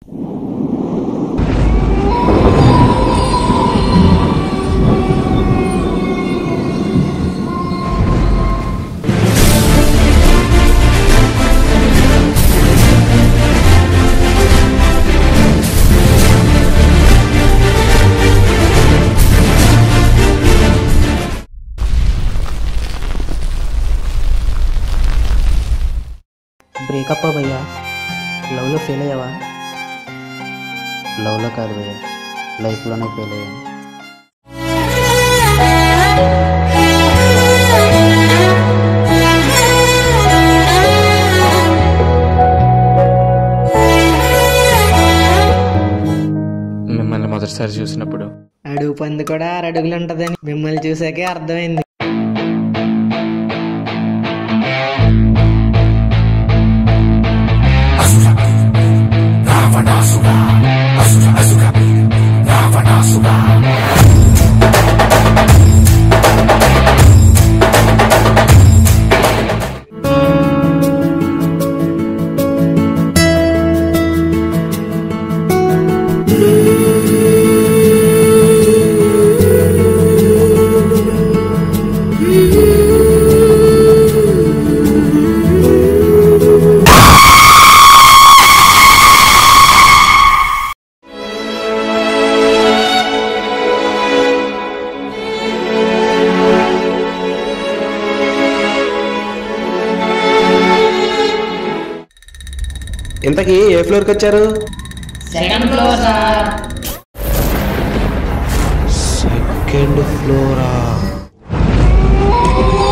breakup భయ్యా లవ్లో fail అయ్యావా లవ్లో కాదు భయ్యా లైఫ్లోనే ఫెయిల్ అయ్యాను మిమ్మల్ని మొదటిసారి చూసినప్పుడు అడుగు పంది కూడా ఆరు అడుగులు ఉంటదని మిమ్మల్ని చూసాకే అర్థమైంది ఇంతకీ ఏ ఫ్లోర్కి వచ్చారు సెకండ్ ఫ్లోరా